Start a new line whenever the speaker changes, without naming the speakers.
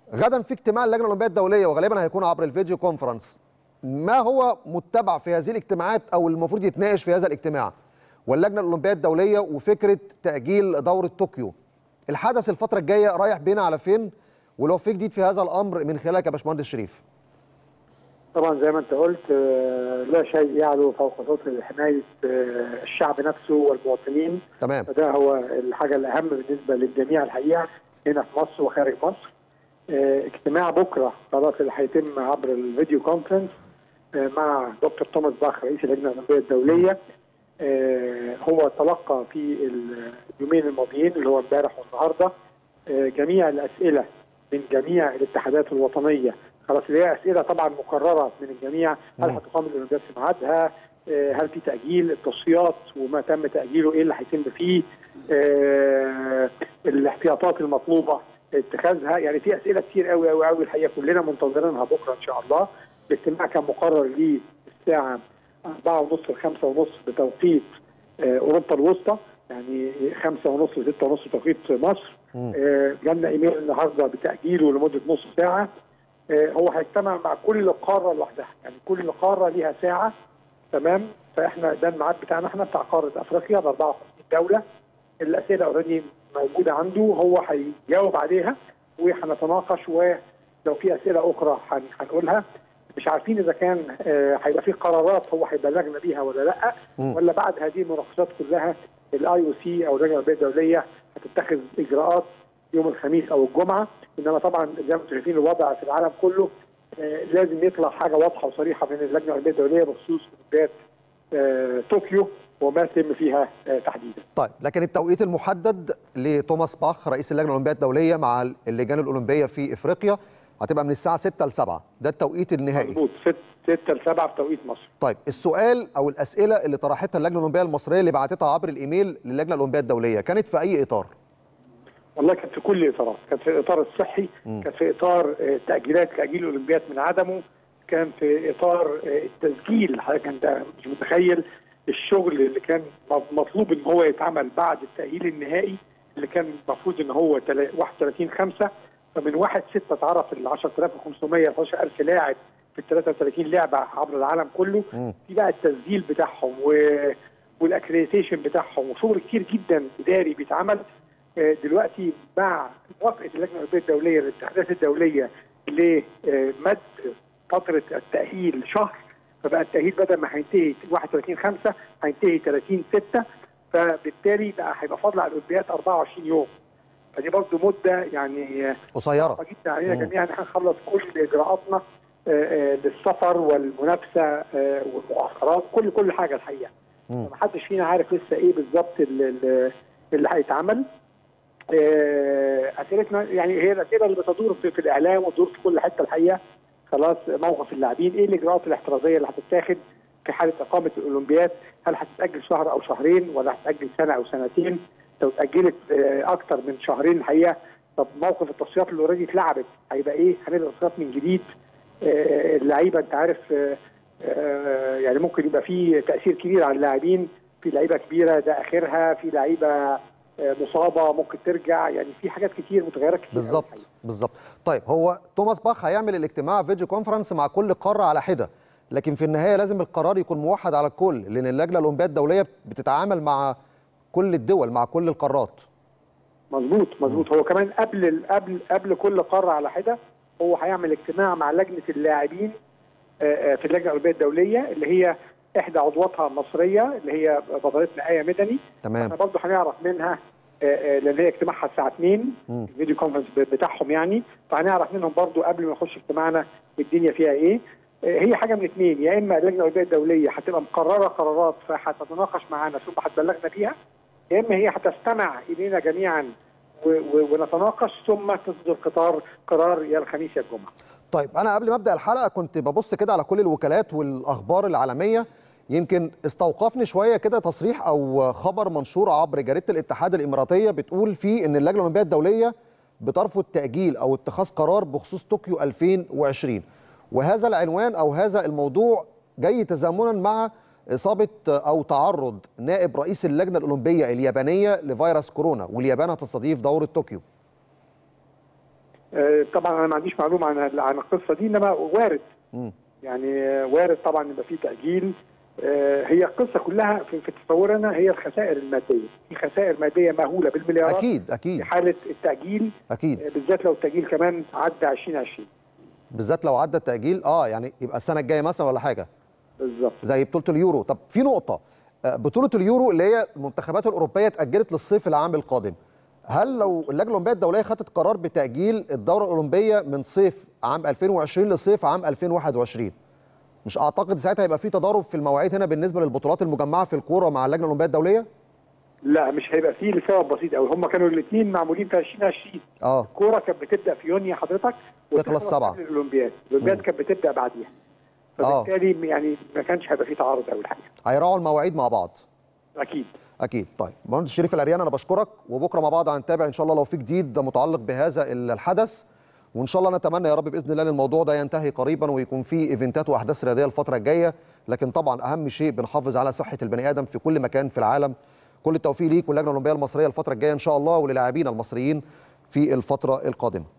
غدا في اجتماع اللجنه الاولمبيه الدوليه وغالبا هيكون عبر الفيديو كونفرنس ما هو متبع في هذه الاجتماعات او المفروض يتناقش في هذا الاجتماع واللجنه الاولمبيه الدوليه وفكره تاجيل دوره طوكيو الحدث الفتره الجايه رايح بينا على فين ولو في جديد في هذا الامر من خلالك يا باشمهندس شريف
طبعا زي ما انت قلت لا شيء يعلو فوق صوت حمايه الشعب نفسه والمواطنين
تمام
فده هو الحاجه الاهم بالنسبه للجميع الحقيقه هنا في مصر وخارج مصر اجتماع بكره خلاص اللي هيتم عبر الفيديو كونفرنس مع دكتور توماس باخ رئيس اللجنه الاولمبيه الدوليه هو تلقى في اليومين الماضيين اللي هو امبارح والنهارده جميع الاسئله من جميع الاتحادات الوطنيه خلاص اللي هي اسئله طبعا مكرره من الجميع هل هتقام الاولمبياد في ميعادها؟ هل في تاجيل التصفيات وما تم تاجيله ايه اللي هيتم فيه؟ الاحتياطات المطلوبه اتخاذها يعني في اسئله كتير قوي قوي قوي الحقيقه كلنا منتظرينها بكره ان شاء الله الاجتماع كان مقرر ليه الساعه 4 ونص ل 5 ونص بتوقيت اوروبا الوسطى يعني 5 ونص ل 6 ونص بتوقيت مصر جالنا ايميل النهارده بتاجيله لمده نص ساعه هو هيجتمع مع كل قاره لوحدها يعني كل قاره ليها ساعه تمام فاحنا ده الميعاد بتاعنا احنا بتاع قاره افريقيا ب 54 دوله الاسئله اوريدي موجوده عنده هو هيجاوب عليها وهنتناقش ولو في اسئله اخرى هنقولها مش عارفين اذا كان هيبقى في قرارات هو هيبلغنا بيها ولا لا ولا بعد هذه المناقشات كلها الاي او سي او اللجنه الاولمبيه الدوليه هتتخذ اجراءات يوم الخميس او الجمعه انما طبعا زي ما انتم شايفين الوضع في العالم كله لازم يطلع حاجه واضحه وصريحه من اللجنه الاولمبيه الدوليه بخصوص اولمبياد طوكيو وما يتم فيها تحديدا.
طيب لكن التوقيت المحدد لتوماس باخ رئيس اللجنه الاولمبيه الدوليه مع اللجان الاولمبيه في افريقيا هتبقى من الساعه 6 ل 7 ده التوقيت النهائي.
مظبوط 6 ل 7 في توقيت مصر.
طيب السؤال او الاسئله اللي طرحتها اللجنه الاولمبيه المصريه اللي بعتتها عبر الايميل للجنه الاولمبيه الدوليه كانت في اي اطار؟
والله كانت في كل الاطارات، كانت في الاطار الصحي، كانت في اطار تاجيلات تاجيل الاولمبياد من عدمه، كان في اطار التسجيل حضرتك انت مش متخيل الشغل اللي كان مطلوب ان هو يتعمل بعد التاهيل النهائي اللي كان المفروض ان هو 31 5 فمن 1 6 اتعرف ال 10500 ل 11000 لاعب في ال 33 لعبه عبر العالم كله في بقى التسجيل بتاعهم و والاكريديتيشن بتاعهم وشغل كتير جدا اداري بيتعمل دلوقتي مع موافقه اللجنه الاولمبيه الدوليه للاتحادات الدوليه لمد فتره التاهيل شهر فبقى التاهيل بدل ما هينتهي 31 5 هينتهي 30 6 فبالتالي بقى هيبقى فاضل على الاولمبياد 24 يوم فدي برضه مده يعني
قصيره
جدا علينا جميعا ان احنا نخلص كل اجراءاتنا للسفر والمنافسه والمؤخرات كل كل حاجه الحقيقه ما حدش فينا عارف لسه ايه بالظبط اللي, اللي هيتعمل اسئلتنا يعني هي الاسئله اللي بتدور في, في الاعلام وتدور في كل حته الحقيقه خلاص موقف اللاعبين ايه الاجراءات الاحترازيه اللي هتتاخذ في حاله اقامه الاولمبياد هل هتتاجل شهر او شهرين ولا هتتاجل سنه او سنتين لو اتاجلت اكتر من شهرين الحقيقه طب موقف التصفيات اللي اوريدي اتلعبت هيبقى ايه هنبدا تصفيات من جديد اللعيبه انت عارف يعني ممكن يبقى في تاثير كبير على اللاعبين في لعيبه كبيره ده اخرها في لعيبه مصابه ممكن ترجع يعني في حاجات كتير متغيرات كتير
بالظبط بالظبط طيب هو توماس باخ هيعمل الاجتماع فيديو كونفرنس مع كل قاره على حده لكن في النهايه لازم القرار يكون موحد على الكل لان اللجنه الاولمبيه الدوليه بتتعامل مع كل الدول مع كل القارات
مظبوط مظبوط هو كمان قبل قبل قبل كل قاره على حده هو هيعمل اجتماع مع لجنه اللاعبين في اللجنه الاولمبيه الدوليه اللي هي احدى عضواتها مصريه اللي هي بطلتنا ايه مدني
تمام
احنا برضه هنعرف منها لان هي اجتماعها الساعه 2 الفيديو كونفرنس بتاعهم يعني فهنعرف منهم برضه قبل ما نخش اجتماعنا الدنيا فيها ايه هي حاجه من اثنين يا اما اللجنه الاولمبيه الدوليه هتبقى مقرره قرارات فهتتناقش معانا ثم هتبلغنا فيها يا اما هي هتستمع الينا جميعا ونتناقش ثم تصدر قرار قرار يا الخميس يا الجمعه.
طيب انا قبل ما ابدا الحلقه كنت ببص كده على كل الوكالات والاخبار العالميه يمكن استوقفني شويه كده تصريح او خبر منشور عبر جريده الاتحاد الاماراتيه بتقول فيه ان اللجنه الاولمبيه الدوليه بترفض تاجيل او اتخاذ قرار بخصوص طوكيو 2020 وهذا العنوان او هذا الموضوع جاي تزامنا مع اصابه او تعرض نائب رئيس اللجنه الاولمبيه اليابانيه لفيروس كورونا واليابان هتستضيف دوره طوكيو
آه، طبعا انا ما عنديش معلومه عن عن القصه دي انما وارد
مم.
يعني آه، وارد طبعا يبقى في تاجيل آه، هي القصه كلها في في تصورنا هي الخسائر الماديه في خسائر ماديه مهوله بالمليارات
اكيد اكيد
في حاله التاجيل
اكيد
آه، بالذات لو التاجيل كمان عدى 2020
بالذات لو عدى التاجيل اه يعني يبقى السنه الجايه مثلا ولا حاجه
بالظبط
زي بطوله اليورو طب في نقطه آه، بطوله اليورو اللي هي المنتخبات الاوروبيه اتاجلت للصيف العام القادم هل لو اللجنه الاولمبيه الدوليه خدت قرار بتاجيل الدوره الاولمبيه من صيف عام 2020 لصيف عام 2021 مش اعتقد ساعتها هيبقى في تضارب في المواعيد هنا بالنسبه للبطولات المجمعه في الكوره مع اللجنه الاولمبيه الدوليه
لا مش هيبقى فيه لسبب بسيط قوي هم كانوا الاثنين معمولين في 2020
اه
الكوره كانت بتبدا في يونيو حضرتك
تخلص سبعة.
قبل الاولمبياد الاولمبياد
مم.
كانت بتبدا بعديها
آه.
فبالتالي يعني ما كانش هيبقى فيه تعارض قوي الحقيقه
هيراعوا المواعيد مع بعض
اكيد
اكيد طيب مهندس شريف العريان انا بشكرك وبكره مع بعض هنتابع ان شاء الله لو في جديد متعلق بهذا الحدث وان شاء الله نتمنى يا رب باذن الله ان الموضوع ده ينتهي قريبا ويكون في ايفنتات واحداث رياضيه الفتره الجايه لكن طبعا اهم شيء بنحافظ على صحه البني ادم في كل مكان في العالم كل التوفيق ليك واللجنه الاولمبيه المصريه الفتره الجايه ان شاء الله وللاعبين المصريين في الفتره القادمه